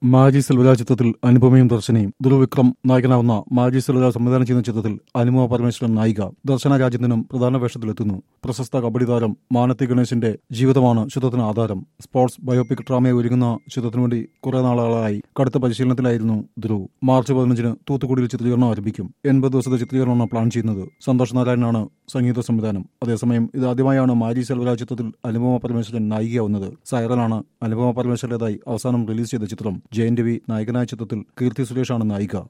മാജി സെൽവരാജ് ചിത്രത്തിൽ അനുപമയും ദർശനയും ദുർവിക്രം നായകനാവുന്ന മാജി സെൽവരാജ് സംവിധാനം ചെയ്യുന്ന ചിത്രത്തിൽ അനുപമ പരമേശ്വരൻ നായിക ദർശന രാജേന്ദ്രനും പ്രധാന വേഷത്തിലെത്തുന്നു പ്രശസ്ത കബഡി താരം മാനത്തി ഗണേശിന്റെ ജീവിതമാണ് ചിത്രത്തിന് ആധാരം സ്പോർട്സ് ബയോപിക് ഡ്രാമയെ ഒരുങ്ങുന്ന ചിത്രത്തിനു വേണ്ടി കുറെ നാളുകളായി കടുത്ത പരിശീലനത്തിലായിരുന്നു ധ്രുവ് മാർച്ച് പതിനഞ്ചിന് തൂത്തുക്കുടിയിൽ ചിത്രീകരണം ആരംഭിക്കും എൺപത് ദിവസത്തെ ചിത്രീകരണമാണ് പ്ലാൻ ചെയ്യുന്നത് സന്തോഷ് നാരായണനാണ് സംഗീത സംവിധാനം അതേസമയം ഇത് ആദ്യമായാണ് മാജി സെൽവരാജ് ചിത്രത്തിൽ അനുപമ പരമേശ്വരൻ നായികയാവുന്നത് സൈറനാണ് അനുപമ പരമേശ്വരന്റേതായി അവസാനം റിലീസ് ചെയ്ത ചിത്രം ജയൻ രവി നായകനായ ചിത്രത്തിൽ കീർത്തി സുരേഷാണ് നായിക